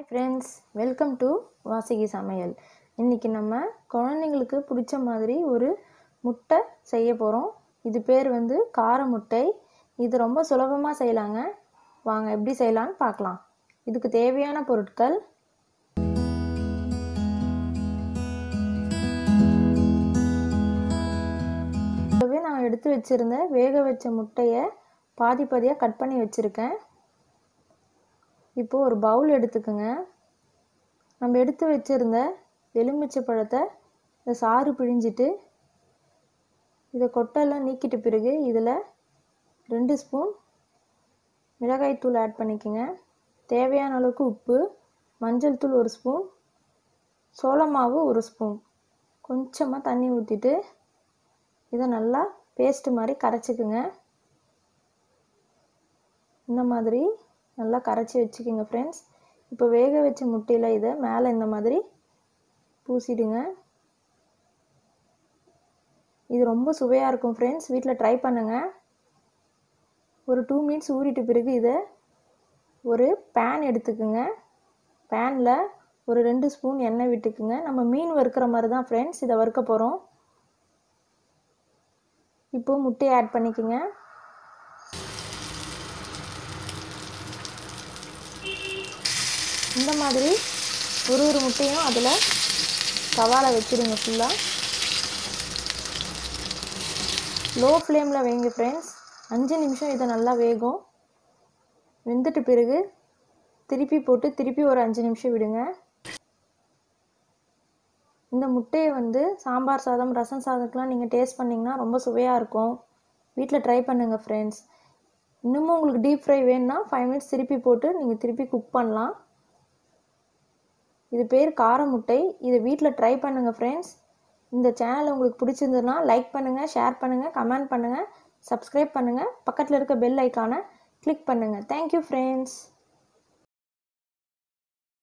hi friends welcome to Vasuki சமையல் இன்றைக்கி நம்ம குழந்தைங்களுக்கு பிடிச்ச மாதிரி ஒரு முட்டை செய்ய போகிறோம் இது பேர் வந்து கார முட்டை இது ரொம்ப சுலபமாக செய்யலாங்க வாங்க எப்படி செய்யலான்னு பார்க்கலாம் இதுக்கு தேவையான பொருட்கள் இப்போவே நான் எடுத்து வச்சுருந்த வேக வச்ச முட்டையை பாதி பாதியாக கட் பண்ணி வச்சுருக்கேன் இப்போது ஒரு பவுல் எடுத்துக்கோங்க நம்ம எடுத்து வச்சுருந்த எலுமிச்சை பழத்தை இந்த சாறு பிழிஞ்சிட்டு இதை கொட்டெல்லாம் நீக்கிட்ட பிறகு இதில் ரெண்டு ஸ்பூன் மிளகாய்த்தூள் ஆட் பண்ணிக்கோங்க தேவையான அளவுக்கு உப்பு மஞ்சள் தூள் ஒரு ஸ்பூன் சோள மாவு ஒரு ஸ்பூன் கொஞ்சமாக தண்ணி ஊற்றிட்டு இதை நல்லா பேஸ்ட்டு மாதிரி கரைச்சிக்குங்க இந்த மாதிரி நல்லா கரைச்சி வச்சுக்கோங்க ஃப்ரெண்ட்ஸ் இப்போ வேக வச்ச முட்டையில் இதை மேலே இந்த மாதிரி பூசிடுங்க இது ரொம்ப சுவையாக இருக்கும் ஃப்ரெண்ட்ஸ் வீட்டில் ட்ரை பண்ணுங்கள் ஒரு டூ மினிட்ஸ் ஊறிட்ட பிறகு இதை ஒரு பேன் எடுத்துக்குங்க பேனில் ஒரு ரெண்டு ஸ்பூன் எண்ணெய் விட்டுக்குங்க நம்ம மீன் வறுக்கிற மாதிரி தான் ஃப்ரெண்ட்ஸ் இதை வறுக்க போகிறோம் இப்போது முட்டையை ஆட் பண்ணிக்கோங்க இந்த மாதிரி ஒரு ஒரு முட்டையும் அதில் சவாலை வச்சுடுங்க ஃபுல்லாக லோ ஃப்ளேமில் வைங்க ஃப்ரெண்ட்ஸ் அஞ்சு நிமிஷம் இதை நல்லா வேகும் வெந்துட்டு பிறகு திருப்பி போட்டு திருப்பி ஒரு அஞ்சு நிமிஷம் விடுங்க இந்த முட்டையை வந்து சாம்பார் சாதம் ரசம் சாதத்துக்குலாம் நீங்கள் டேஸ்ட் பண்ணிங்கன்னா ரொம்ப சுவையாக இருக்கும் வீட்டில் ட்ரை பண்ணுங்கள் ஃப்ரெண்ட்ஸ் இன்னமும் உங்களுக்கு டீப் ஃப்ரை வேணும்னா ஃபைவ் மினிட்ஸ் திருப்பி போட்டு நீங்கள் திருப்பி குக் பண்ணலாம் இது பேர் கார முட்டை இதை வீட்டில் ட்ரை பண்ணுங்கள் ஃப்ரெண்ட்ஸ் இந்த சேனல் உங்களுக்கு பிடிச்சிருந்ததுன்னா லைக் பண்ணுங்கள் ஷேர் பண்ணுங்கள் கமெண்ட் பண்ணுங்கள் சப்ஸ்கிரைப் பண்ணுங்கள் பக்கத்தில் இருக்க பெல் ஐக்கானை கிளிக் பண்ணுங்கள் தேங்க்யூ ஃப்ரெண்ட்ஸ்